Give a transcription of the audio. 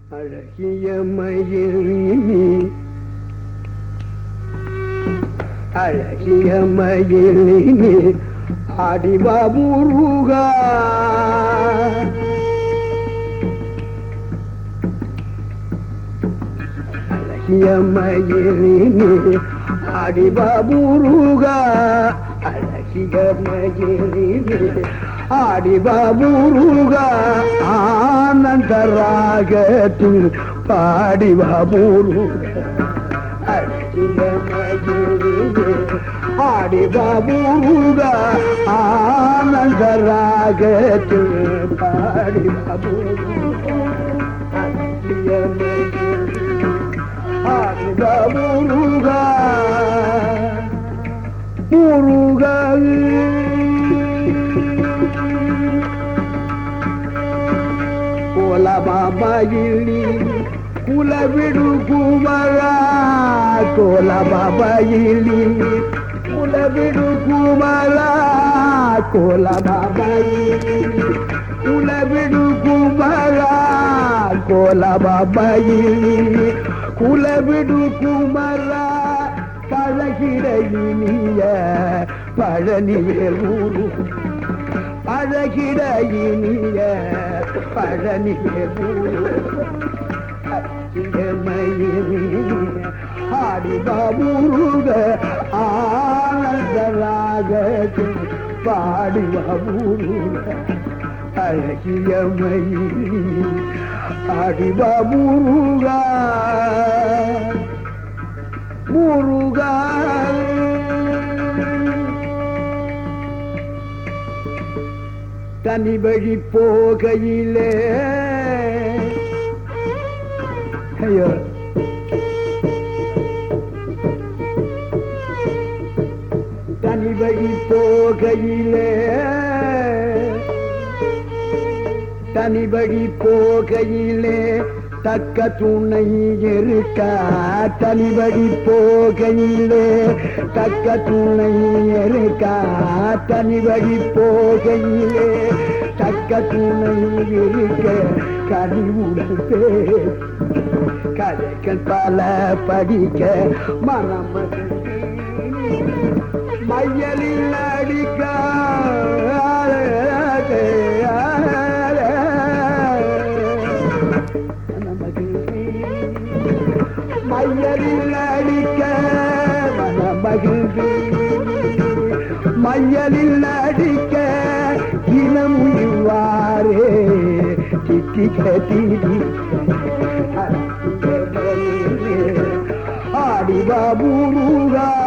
அழகிய மயிலினி அழகிய மயிலினி ஆடிவா முருகா அழகிய மயிலினி ஆடிவா முருகா அழகிய மயிலினி ஆடிவா முருகா ஆனந்த ராகத்தில் பாடிவா முருகா அழகிய மயிலினி ஆடிவா முருகா ஆனந்த ராகத்தில் பாடிவா முருகா அழகிய மயிலினி ஆடிவா முருகா முருகா கோலமாமயிலி குலவிடு குமரா கோலமாமயிலி குலவிடு குமரா கோலமாமயிலி குலவிடு குமரா கோலமாமயிலி குலவிடு குமரா பழகிட இனிய பழனிவேல் ஊரு அழகிட இனிய பழனி ஆடிபாபூருக ஆனந்தராக பாடிபாபூருக அழகிய மயிலி ஆடிபாபூருகா முருகா தனி வழி போகையிலே ஐயோ தனி வழி போகையிலே தனி வழி போகையிலே தக்க துணை இருக்கா தனி வழி போகையிலே தக்க துணை இருக்கா தனி வழி போகையிலே தக்க துணை இருக்க கனிவுடன் பேர் கதைகள் பல படிக்க மனம் மையலில் அடிக்க மையலில் அடிக்க மனமகிழ்ந்து மையலில் அடிக்க இனம் இவ்வாறே திட்டிக்க தீடி ஆடிவா முருகா